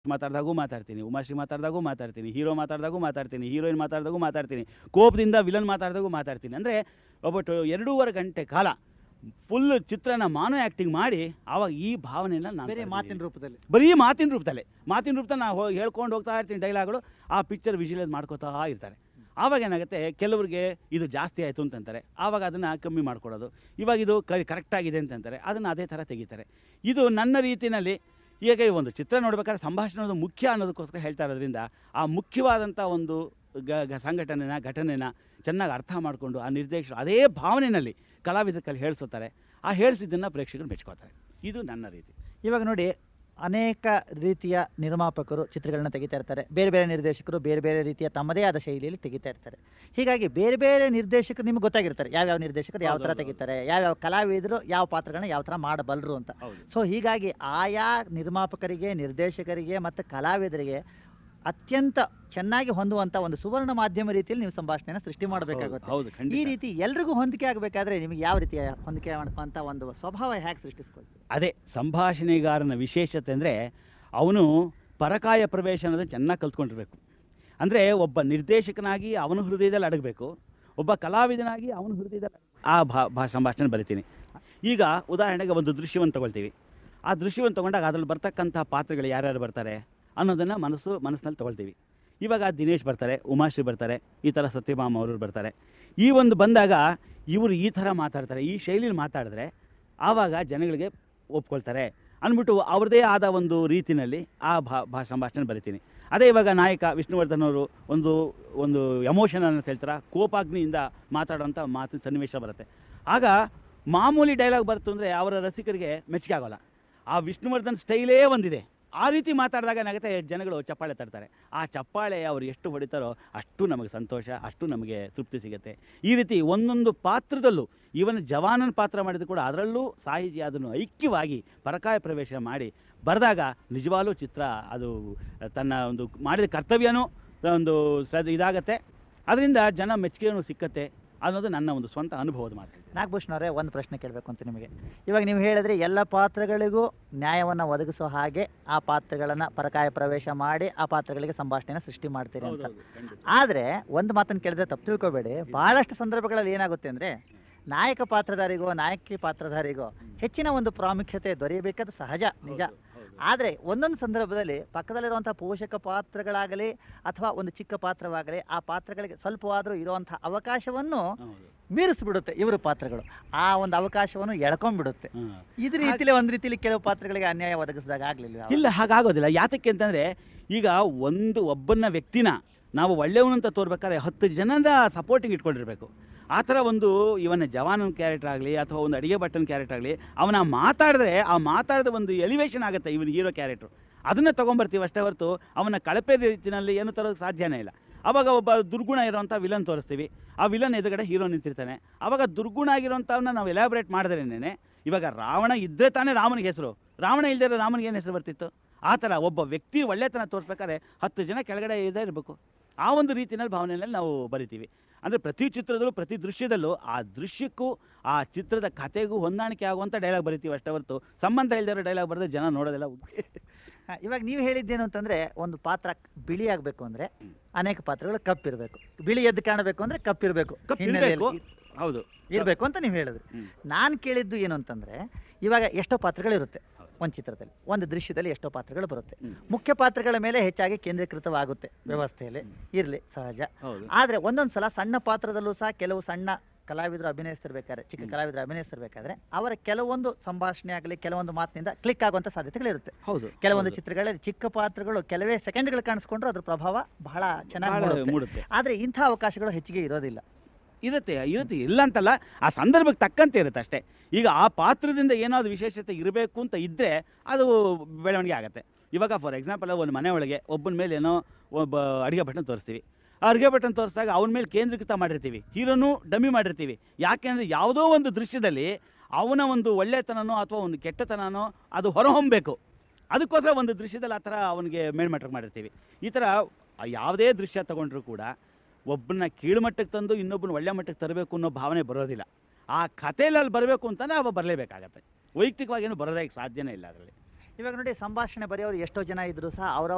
ಮಾತಾಡಿದಾಗೂ ಮಾತಾಡ್ತೀನಿ ಉಮಾಶ್ರೀ ಮಾತಾಡಿದಾಗೂ ಮಾತಾಡ್ತೀನಿ ಹೀರೋ ಮಾತಾಡಿದಾಗೂ ಮಾತಾಡ್ತೀನಿ ಹೀರೋಯಿನ್ ಮಾತಾಡಿದಾಗೂ ಮಾತಾಡ್ತೀನಿ ಕೋಪದಿಂದ ವಿಲನ್ ಮಾತಾಡಿದಾಗೂ ಮಾತಾಡ್ತೀನಿ ಅಂದರೆ ಒಬ್ಬಟ್ಟು ಎರಡೂವರೆ ಗಂಟೆ ಕಾಲ ಫುಲ್ ಚಿತ್ರನ ಮಾನೋ ಆ್ಯಕ್ಟಿಂಗ್ ಮಾಡಿ ಆವಾಗ ಈ ಭಾವನೆಯನ್ನು ನಾನು ಬೇರೆ ಪಡೆದಿದ್ದೀನಿ. ಮಾತಿನ ರೂಪದಲ್ಲಿ ಬರೀ ಮಾತಿನ ರೂಪದಲ್ಲೇ ಮಾತಿನ ರೂಪದಲ್ಲಿ ನಾವು ಹೋಗಿ ಹೇಳ್ಕೊಂಡು ಹೋಗ್ತಾ ಇರ್ತೀನಿ ಡೈಲಾಗ್ಗಳು ಆ ಪಿಕ್ಚರ್ ವಿಜುವಲೈಸ್ ಮಾಡ್ಕೋತಾ ಇರ್ತಾರೆ ಆವಾಗ ಏನಾಗುತ್ತೆ ಕೆಲವರಿಗೆ ಇದು ಜಾಸ್ತಿ ಆಯಿತು ಅಂತಂತಾರೆ ಆವಾಗ ಅದನ್ನು ಕಮ್ಮಿ ಮಾಡ್ಕೊಡೋದು ಇವಾಗ ಇದು ಕರೆಕ್ಟ್ ಆಗಿದೆ ಅಂತಂತಾರೆ ಅದನ್ನು ಅದೇ ಥರ ತೆಗಿತಾರೆ ಇದು ನನ್ನ ರೀತಿಯಲ್ಲಿ ಈಗ ಈ ಒಂದು ಚಿತ್ರ ನೋಡ್ಬೇಕಾದ್ರೆ ಸಂಭಾಷಣೆ ಅನ್ನೋದು ಮುಖ್ಯ ಅನ್ನೋದಕ್ಕೋಸ್ಕರ ಹೇಳ್ತಾ ಇರೋದ್ರಿಂದ ಆ ಮುಖ್ಯವಾದಂಥ ಒಂದು ಗ ಗ ಸಂಘಟನೆನ ಘಟನೆನ ಚೆನ್ನಾಗಿ ಅರ್ಥ ಮಾಡಿಕೊಂಡು ಆ ನಿರ್ದೇಶಕರು ಅದೇ ಭಾವನೆಯಲ್ಲಿ ಕಲಾವಿದರ ಕೈಲಿ ಹೇಳಿಸುತ್ತಾರೆ ಆ ಹೇಳಿಸಿದ್ದನ್ನು ಪ್ರೇಕ್ಷಕರು ಮೆಚ್ಕೋತಾರೆ ಇದು ನನ್ನ ರೀತಿ ಇವಾಗ ನೋಡಿ ಅನೇಕ ರೀತಿಯ ನಿರ್ಮಾಪಕರು ಚಿತ್ರಗಳನ್ನ ತೆಗಿತಾ ಇರ್ತಾರೆ ಬೇರೆ ಬೇರೆ ನಿರ್ದೇಶಕರು ಬೇರೆ ಬೇರೆ ರೀತಿಯ ತಮ್ಮದೇ ಆದ ಶೈಲಿಯಲ್ಲಿ ತೆಗಿತಾ ಇರ್ತಾರೆ ಹೀಗಾಗಿ ಬೇರೆ ಬೇರೆ ನಿರ್ದೇಶಕರು ನಿಮ್ಗೆ ಗೊತ್ತಾಗಿರ್ತಾರೆ ಯಾವ್ಯಾವ ನಿರ್ದೇಶಕರು ಯಾವ ಥರ ಹೌದೌದು. ತೆಗಿತಾರೆ ಯಾವ್ಯಾವ ಕಲಾವಿದರು ಯಾವ ಪಾತ್ರಗಳನ್ನ ಯಾವ ಥರ ಮಾಡಬಲ್ಲರು ಅಂತ ಹೌದು ಸೊ ಹೀಗಾಗಿ ಆಯಾ ನಿರ್ಮಾಪಕರಿಗೆ ನಿರ್ದೇಶಕರಿಗೆ ಮತ್ತು ಕಲಾವಿದರಿಗೆ ಅತ್ಯಂತ ಚೆನ್ನಾಗಿ ಹೊಂದುವಂಥ ಒಂದು ಸುವರ್ಣ ಮಾಧ್ಯಮ ರೀತಿಯಲ್ಲಿ ನೀವು ಸಂಭಾಷಣೆಯನ್ನು ಸೃಷ್ಟಿ ಮಾಡಬೇಕಾಗುತ್ತೆ ಹೌದು ಈ ಖಂಡಿತ ರೀತಿ ಎಲ್ರಿಗೂ ಹೊಂದಿಕೆ ಆಗಬೇಕಾದ್ರೆ ನಿಮಗೆ ಯಾವ ರೀತಿಯ ಹೊಂದಿಕೆ ಮಾಡುವಂಥ ಒಂದು ಸ್ವಭಾವ ಹೇಗೆ ಸೃಷ್ಟಿಸ್ಕೊಳ್ತೀವಿ ಅದೇ ಸಂಭಾಷಣೆಗಾರನ ವಿಶೇಷತೆ ಅಂದರೆ ಅವನು ಪರಕಾಯ ಪ್ರವೇಶ ಅನ್ನೋದನ್ನು ಚೆನ್ನಾಗಿ ಕಲ್ತ್ಕೊಂಡಿರ್ಬೇಕು ಅಂದರೆ ಒಬ್ಬ ನಿರ್ದೇಶಕನಾಗಿ ಅವನ ಹೃದಯದಲ್ಲಿ ಅಡಗಬೇಕು ಒಬ್ಬ ಕಲಾವಿದನಾಗಿ ಅವನ ಹೃದಯದಲ್ಲಿ ಆ ಭಾ ಭಾ ಸಂಭಾಷಣೆ ಬರಿತೀನಿ ಈಗ ಉದಾಹರಣೆಗೆ ಒಂದು ದೃಶ್ಯವನ್ನು ತಗೊಳ್ತೀವಿ ಆ ದೃಶ್ಯವನ್ನು ತಗೊಂಡಾಗ ಅದರಲ್ಲಿ ಬರ್ತಕ್ಕಂಥ ಪಾತ್ರಗಳು ಯಾರ್ಯಾರು ಬರ್ತಾರೆ ಅನ್ನೋದನ್ನು ಮನಸ್ಸು ಮನಸ್ಸಿನಲ್ಲಿ ತಗೊಳ್ತೀವಿ ಇವಾಗ ದಿನೇಶ್ ಬರ್ತಾರೆ ಉಮಾಶ್ರೀ ಬರ್ತಾರೆ ಈ ಥರ ಸತ್ಯಭಾಮ ಅವರು ಬರ್ತಾರೆ ಈ ಒಂದು ಬಂದಾಗ ಇವರು ಈ ಥರ ಮಾತಾಡ್ತಾರೆ ಈ ಶೈಲಿಯಲ್ಲಿ ಮಾತಾಡಿದ್ರೆ ಆವಾಗ ಜನಗಳಿಗೆ ಒಪ್ಕೊಳ್ತಾರೆ ಅಂದ್ಬಿಟ್ಟು ಅವ್ರದ್ದೇ ಆದ ಒಂದು ರೀತಿಯಲ್ಲಿ ಆ ಭಾ ಭಾ ಸಂಭಾಷಣೆ ಬರಿತೀನಿ ಅದೇ ಇವಾಗ ನಾಯಕ ವಿಷ್ಣುವರ್ಧನ್ ಅವರು ಒಂದು ಒಂದು ಎಮೋಷನ್ ಅಂತ ಹೇಳ್ತಾರೆ ಕೋಪಾಗ್ನಿಯಿಂದ ಮಾತಾಡೋಂಥ ಮಾತಿನ ಸನ್ನಿವೇಶ ಬರುತ್ತೆ ಆಗ ಮಾಮೂಲಿ ಡೈಲಾಗ್ ಬರ್ತು ಅಂದರೆ ಅವರ ರಸಿಕರಿಗೆ ಮೆಚ್ಚುಗೆ ಆಗೋಲ್ಲ ಆ ವಿಷ್ಣುವರ್ಧನ್ ಸ್ಟೈಲೇ ಒಂದಿದೆ ಆ ರೀತಿ ಮಾತಾಡಿದಾಗ ಏನಾಗುತ್ತೆ ಜನಗಳು ಚಪ್ಪಾಳೆ ತರ್ತಾರೆ ಆ ಚಪ್ಪಾಳೆ ಅವ್ರು ಎಷ್ಟು ಹೊಡಿತಾರೋ ಅಷ್ಟು ನಮಗೆ ಸಂತೋಷ ಅಷ್ಟು ನಮಗೆ ತೃಪ್ತಿ ಸಿಗುತ್ತೆ ಈ ರೀತಿ ಒಂದೊಂದು ಪಾತ್ರದಲ್ಲೂ ಇವನ್ ಜವಾನನ ಪಾತ್ರ ಮಾಡಿದ್ರು ಕೂಡ ಅದರಲ್ಲೂ ಸಾಹಿತಿ ಅದನ್ನು ಐಕ್ಯವಾಗಿ ಪರಕಾಯ ಪ್ರವೇಶ ಮಾಡಿ ಬರೆದಾಗ ನಿಜವಾಗ್ಲೂ ಚಿತ್ರ ಅದು ತನ್ನ ಒಂದು ಮಾಡಿದ ಕರ್ತವ್ಯನೂ ಒಂದು ಶ್ರದ್ಧೆ ಇದಾಗತ್ತೆ ಅದರಿಂದ ಜನ ಮೆಚ್ಚುಗೆಯೂ ಸಿಕ್ಕತ್ತೆ ಅನ್ನೋದು ನನ್ನ ಒಂದು ಸ್ವಂತ ಅನುಭವದ ಮಾತು ನಾಗಭೂಷಣ್ ಒಂದು ಪ್ರಶ್ನೆ ಕೇಳಬೇಕು ಅಂತ ನಿಮಗೆ ಇವಾಗ ನೀವು ಹೇಳಿದ್ರೆ ಎಲ್ಲ ಪಾತ್ರಗಳಿಗೂ ನ್ಯಾಯವನ್ನು ಒದಗಿಸೋ ಹಾಗೆ ಆ ಪಾತ್ರಗಳನ್ನು ಪರಕಾಯ ಪ್ರವೇಶ ಮಾಡಿ ಆ ಪಾತ್ರಗಳಿಗೆ ಸಂಭಾಷಣೆನ ಸೃಷ್ಟಿ ಮಾಡ್ತೀರಿ ಅಂತ ಆದರೆ ಒಂದು ಮಾತನ್ನು ಕೇಳಿದ್ರೆ ತಪ್ಪು ತಿಳ್ಕೊಬೇಡಿ ಭಾಳಷ್ಟು ಸಂದರ್ಭಗಳಲ್ಲಿ ಏನಾಗುತ್ತೆ ಅಂದರೆ ನಾಯಕ ಪಾತ್ರಧಾರಿಗೋ ನಾಯಕಿ ಪಾತ್ರಧಾರಿಗೋ ಹೆಚ್ಚಿನ ಒಂದು ಪ್ರಾಮುಖ್ಯತೆ ದೊರೆಯಬೇಕಾದ ಸಹಜ ನಿಜ ಆದರೆ ಒಂದೊಂದು ಸಂದರ್ಭದಲ್ಲಿ ಪಕ್ಕದಲ್ಲಿರುವಂಥ ಪೋಷಕ ಪಾತ್ರಗಳಾಗಲಿ ಅಥವಾ ಒಂದು ಚಿಕ್ಕ ಪಾತ್ರವಾಗಲಿ ಆ ಪಾತ್ರಗಳಿಗೆ ಸ್ವಲ್ಪವಾದರೂ ಇರುವಂಥ ಅವಕಾಶವನ್ನು ಮೀರಿಸ್ಬಿಡುತ್ತೆ ಇವರು ಪಾತ್ರಗಳು ಆ ಒಂದು ಅವಕಾಶವನ್ನು ಎಳ್ಕೊಂಡ್ಬಿಡುತ್ತೆ ಇದ್ರ ರೀತಿಲಿ ಒಂದು ರೀತಿಲಿ ಕೆಲವು ಪಾತ್ರಗಳಿಗೆ ಅನ್ಯಾಯ ಒದಗಿಸಿದಾಗ ಆಗ್ಲಿಲ್ಲ ಇಲ್ಲ ಹಾಗಾಗೋದಿಲ್ಲ ಯಾತಕ್ಕೆ ಅಂತಂದರೆ ಈಗ ಒಂದು ಒಬ್ಬನ ವ್ಯಕ್ತಿನ ನಾವು ಒಳ್ಳೆಯವನು ಅಂತ ತೋರ್ಬೇಕಾದ್ರೆ ಹತ್ತು ಜನದ ಸಪೋರ್ಟಿಂಗ್ ಇಟ್ಕೊಂಡಿರ್ಬೇಕು ಆ ಥರ ಒಂದು ಇವನ ಜವಾನನ ಕ್ಯಾರೆಕ್ಟರ್ ಆಗಲಿ ಅಥವಾ ಒಂದು ಅಡಿಗೆ ಭಟ್ಟನ ಕ್ಯಾರೆಕ್ಟರ್ ಆಗಲಿ ಅವನ ಮಾತಾಡಿದ್ರೆ ಆ ಮಾತಾಡಿದ ಒಂದು ಎಲಿವೇಶನ್ ಆಗುತ್ತೆ ಇವನ ಹೀರೋ ಕ್ಯಾರೆಕ್ಟ್ರು ಅದನ್ನೇ ತೊಗೊಂಬರ್ತೀವಿ ಅಷ್ಟೇ ಹೊರತು ಅವನ ಕಳಪೆ ರೀತಿಯಲ್ಲಿ ಏನು ತರೋದಕ್ಕೆ ಸಾಧ್ಯನೇ ಇಲ್ಲ ಆವಾಗ ಒಬ್ಬ ದುರ್ಗುಣ ಇರೋಂಥ ವಿಲನ್ ತೋರಿಸ್ತೀವಿ ಆ ವಿಲನ್ ಎದುರುಗಡೆ ಹೀರೋ ನಿಂತಿರ್ತಾನೆ ಆವಾಗ ದುರ್ಗುಣ ಆಗಿರೋಂಥವನ್ನ ನಾವು ಎಲಾಬ್ರೇಟ್ ಮಾಡಿದ್ರೇನೆ ಇವಾಗ ರಾವಣ ಇದ್ದರೆ ತಾನೇ ರಾಮನಿಗೆ ಹೆಸರು ರಾವಣ ಇಲ್ಲದೆ ರಾಮನಿಗೆ ಏನು ಹೆಸರು ಬರ್ತಿತ್ತು ಆ ಥರ ಒಬ್ಬ ವ್ಯಕ್ತಿ ಒಳ್ಳೆತನ ತೋರಿಸ್ಬೇಕಾದ್ರೆ ಹತ್ತು ಜನ ಕೆಳಗಡೆ ಇದೇ ಇರಬೇಕು ಆ ಒಂದು ರೀತಿಯಲ್ಲಿ ಭಾವನೆಯಲ್ಲಿ ನಾವು ಬರಿತೀವಿ ಅಂದರೆ ಪ್ರತಿ ಚಿತ್ರದಲ್ಲೂ ಪ್ರತಿ ದೃಶ್ಯದಲ್ಲೂ ಆ ದೃಶ್ಯಕ್ಕೂ ಆ ಚಿತ್ರದ ಕಥೆಗೂ ಹೊಂದಾಣಿಕೆ ಆಗುವಂಥ ಡೈಲಾಗ್ ಬರಿತೀವಿ ಅಷ್ಟೇ ಹೊರತು ಸಂಬಂಧ ಇಲ್ಲದಿರೋ ಡೈಲಾಗ್ ಬರೆದ್ರೆ ಜನ ನೋಡೋದೆಲ್ಲ ಹಾ, ಇವಾಗ ನೀವು ಹೇಳಿದ್ದೇನು ಅಂತಂದ್ರೆ ಒಂದು ಪಾತ್ರ ಬಿಳಿ ಆಗಬೇಕು ಅಂದ್ರೆ ಅನೇಕ ಪಾತ್ರಗಳು ಕಪ್ಪಿರಬೇಕು ಬಿಳಿ ಎದ್ದು ಕಾಣಬೇಕು ಅಂದ್ರೆ ಕಪ್ಪಿರಬೇಕು ಕಪ್ಪು ಹಿನ್ನೆಲೆಯಲ್ಲಿ ಇರ್ಬೇಕು. ಹೌದು ಇರಬೇಕು ಅಂತ ನೀವು ಹೇಳಿದ್ರಿ ಹ್ಮ್. ನಾನು ಕೇಳಿದ್ದು ಏನು ಅಂತಂದ್ರೆ ಇವಾಗ ಎಷ್ಟೋ ಪಾತ್ರಗಳಿರುತ್ತೆ ಹೌದು. ಒಂದು ಚಿತ್ರದಲ್ಲಿ ಒಂದು ದೃಶ್ಯದಲ್ಲಿ ಎಷ್ಟೋ ಪಾತ್ರಗಳು ಬರುತ್ತೆ ಹ್ಮ್. ಮುಖ್ಯ ಪಾತ್ರಗಳ ಮೇಲೆ ಹೆಚ್ಚಾಗಿ ಕೇಂದ್ರೀಕೃತವಾಗುತ್ತೆ ವ್ಯವಸ್ಥೆಯಲ್ಲಿ ಇರಲಿ ಸಹಜ ಹೌದು ಆದರೆ ಒಂದೊಂದು ಸಲ ಸಣ್ಣ ಪಾತ್ರದಲ್ಲೂ ಸಹ ಕೆಲವು ಸಣ್ಣ ಕಲಾವಿದರು ಅಭಿನಯಿಸ್ತಿರ್ಬೇಕಾದ್ರೆ ಚಿಕ್ಕ ಕಲಾವಿದರು ಅಭಿನಯಿಸ್ತಿರ್ಬೇಕಾದ್ರೆ ಅವರ ಕೆಲವೊಂದು ಸಂಭಾಷಣೆ ಆಗಲಿ ಕೆಲವೊಂದು ಮಾತಿನಿಂದ ಕ್ಲಿಕ್ ಆಗುವಂಥ ಸಾಧ್ಯತೆಗಳಿರುತ್ತೆ ಹೌದು ಕೆಲವೊಂದು ಹೌದು. ಚಿತ್ರಗಳಲ್ಲಿ ಚಿಕ್ಕ ಪಾತ್ರಗಳು ಕೆಲವೇ ಸೆಕೆಂಡ್ಗಳು ಕಾಣಿಸ್ಕೊಂಡ್ರು ಅದ್ರ ಪ್ರಭಾವ ಬಹಳ ಚೆನ್ನಾಗಿ ಬಹಳ ಮೂಡುತ್ತೆ. ಮೂಡುತ್ತೆ ಆದ್ರೆ ಇಂಥ ಅವಕಾಶಗಳು ಹೆಚ್ಚಿಗೆ ಇರೋದಿಲ್ಲ ಇರುತ್ತೆ ಇರುತ್ತೆ ಇಲ್ಲ ಅಂತಲ್ಲ ಆ ಸಂದರ್ಭಕ್ಕೆ ತಕ್ಕಂತೆ ಇರುತ್ತೆ ಅಷ್ಟೇ ಈಗ ಆ ಪಾತ್ರದಿಂದ ಏನಾದ್ರು ವಿಶೇಷತೆ ಇರಬೇಕು ಅಂತ ಇದ್ದರೆ ಅದು ಬೆಳವಣಿಗೆ ಆಗುತ್ತೆ ಇವಾಗ ಫಾರ್ ಎಕ್ಸಾಂಪಲ್ ಒಂದು ಮನೆ ಒಳಗೆ ಒಬ್ಬನ ಮೇಲೆ ಏನೋ ಒಬ್ಬ ಅಡುಗೆ ಭಟ್ಟನ ತೋರಿಸ್ತೀವಿ ಆ ಅಡುಗೆ ಭಟ್ಟನ ತೋರಿಸಿದಾಗ ಅವನ ಮೇಲೆ ಕೇಂದ್ರೀಕೃತ ಮಾಡಿರ್ತೀವಿ ಹೀರೋನು ಡಮ್ಮಿ ಮಾಡಿರ್ತೀವಿ ಯಾಕೆಂದರೆ ಯಾವುದೋ ಒಂದು ದೃಶ್ಯದಲ್ಲಿ ಅವನ ಒಂದು ಒಳ್ಳೆತನನೋ ಅಥವಾ ಒಂದು ಕೆಟ್ಟತನನೋ ಅದು ಹೊರಹೊಮ್ಮಬೇಕು ಅದಕ್ಕೋಸ್ಕರ ಒಂದು ದೃಶ್ಯದಲ್ಲಿ ಆ ಥರ ಅವನಿಗೆ ಮೇಲ್ಮಟ್ಟಕ್ಕೆ ಮಾಡಿರ್ತೀವಿ ಈ ಥರ ಯಾವುದೇ ದೃಶ್ಯ ತಗೊಂಡ್ರೂ ಕೂಡ ಒಬ್ಬನ ಕೀಳುಮಟ್ಟಕ್ಕೆ ತಂದು ಇನ್ನೊಬ್ಬನ ಒಳ್ಳೆ ಮಟ್ಟಕ್ಕೆ ತರಬೇಕು ಅನ್ನೋ ಭಾವನೆ ಬರೋದಿಲ್ಲ ಆ ಕಥೆಯಲ್ಲಿ ಅಲ್ಲಿ ಬರಬೇಕು ಅಂತಂದ್ರೆ ಅವ ಬರಲೇಬೇಕಾಗತ್ತೆ ವೈಯಕ್ತಿಕವಾಗಿ ಏನು ಬರೋದಕ್ಕೆ ಸಾಧ್ಯನೇ ಇಲ್ಲ ಅದರಲ್ಲಿ ಇವಾಗ ನೋಡಿ ಸಂಭಾಷಣೆ ಬರೆಯೋರು ಎಷ್ಟೋ ಜನ ಇದ್ರು ಸಹ ಅವರ